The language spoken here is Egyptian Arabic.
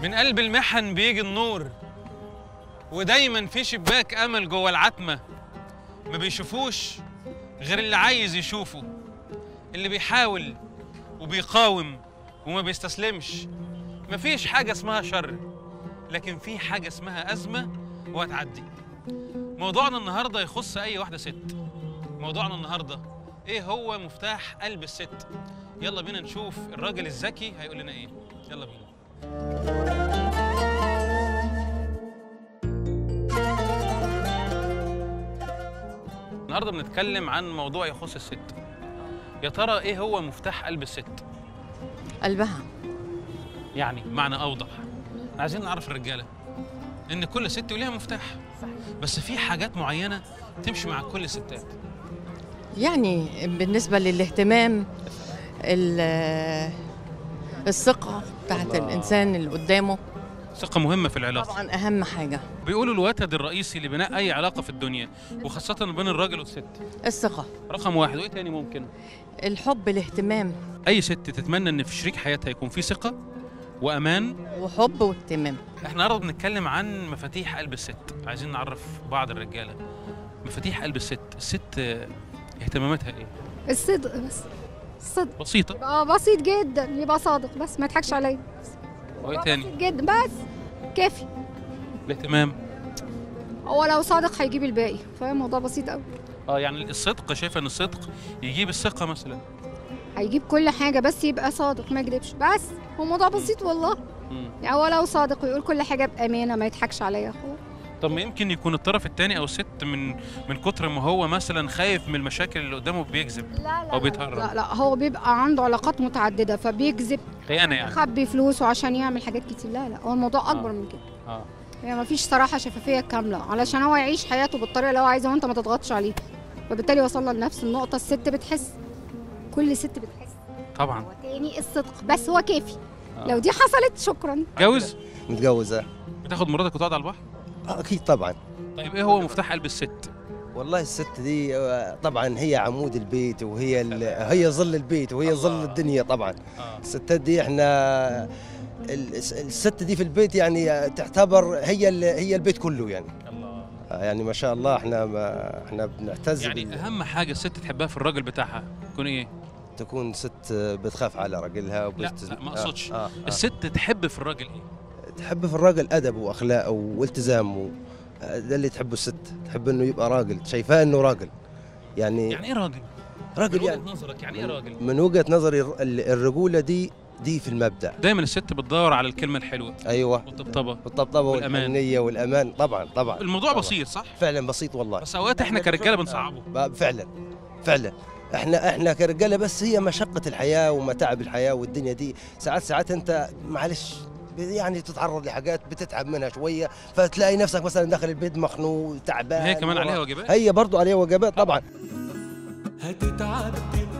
من قلب المحن بيجي النور ودايما في شباك امل جوه العتمه ما بيشوفوش غير اللي عايز يشوفه اللي بيحاول وبيقاوم وما بيستسلمش مفيش حاجه اسمها شر لكن في حاجه اسمها ازمه وهتعدي موضوعنا النهارده يخص اي واحده ست موضوعنا النهارده ايه هو مفتاح قلب الست يلا بينا نشوف الراجل الذكي هيقول لنا ايه يلا بينا النهارده بنتكلم عن موضوع يخص الست يا ترى ايه هو مفتاح قلب الست قلبها يعني معنى اوضح عايزين نعرف الرجاله ان كل ست وليها مفتاح بس في حاجات معينه تمشي مع كل الستات يعني بالنسبة للاهتمام ال- الثقة بتاعت الإنسان اللي قدامه ثقه مهمه في العلاقه طبعا أهم حاجة بيقولوا الوتد الرئيسي لبناء اي علاقه في الدنيا وخاصه بين الراجل والست الثقة رقم واحد وايه تاني ممكن الحب الاهتمام اي ست تتمنى ان في شريك حياتها يكون في ثقه وامان وحب واهتمام احنا النهارده بنتكلم عن مفاتيح قلب الست عايزين نعرف بعض الرجاله مفاتيح قلب الست الست آه، اهتماماتها ايه الصدق بس الصدق بسيطه اه بسيط جدا يبقى صادق بس ما يضحكش عليا وايه بسيط تاني جدا بس كافي الاهتمام هو لو صادق هيجيب الباقي فاهم الموضوع بسيط قوي اه يعني الصدق شايفه ان الصدق يجيب الثقه مثلا هيجيب كل حاجه بس يبقى صادق ما يكذبش بس هو موضوع بسيط والله مم. يعني هو لو صادق ويقول كل حاجه بامانه ما يضحكش عليا اخوه طب ما يمكن يكون الطرف الثاني او الست من من كتر ما هو مثلا خايف من المشاكل اللي قدامه بيكذب لا لا أو لا, بيتهرب. لا لا هو بيبقى عنده علاقات متعدده فبيكذب خيانه يعني يخبي فلوسه عشان يعمل حاجات كتير لا لا هو الموضوع اكبر من كده اه يعني مفيش صراحه شفافيه كامله علشان هو يعيش حياته بالطريقه اللي هو عايزها وانت ما تضغطش عليه فبالتالي وصلنا لنفس النقطه الست بتحس كل ست بتحس طبعا هو تاني الصدق بس هو كافي آه. لو دي حصلت شكرا جوز متجوزة بتاخد مراتك وتقعد على البحر آه، أكيد طبعا طيب ايه هو مفتاح قلب الست والله الست دي آه، طبعا هي عمود البيت وهي ال- هي ظل البيت وهي ظل الله. الدنيا طبعا اه الستات دي احنا ال- الست دي في البيت يعني تعتبر هي ال- هي البيت كله يعني الله آه، يعني ما شاء الله احنا ما احنا بنعتز يعني بال- اهم حاجه الست تحبها في الراجل بتاعها تكون ايه تكون ست آه، بتخاف على راجلها لا وبت... لا، ما اقصدش آه، آه. الست تحب في الراجل ايه تحب في الراجل ادب واخلاق والتزام و... آه، ده اللي تحبه الست تحب انه يبقى راجل شايفاه انه راجل يعني, يعني ايه راجل راجل من يعني وجهه نظرك يعني ايه راجل من وجهه نظري الر- ال- الرجوله دي دي في المبدا دايما الست بتدور على الكلمه الحلوه ايوه والطبطبه والطبطبه والأمان. والحنيه والامان طبعا طبعا الموضوع طبعاً. بسيط صح فعلا بسيط والله بس اوقات احنا كرجاله بنصعبه ب- فعلا فعلا احنا احنا كرجاله بس هي مشقه الحياه ومتاعب الحياه والدنيا دي ساعات ساعات انت معلش ب- يعني تتعرض لحاجات بتتعب منها شويه فتلاقي نفسك مثلا داخل البيت مخنوق تعبان هي كمان و- عليها واجبات هي برضو عليها وجبات طبعا هتتعدي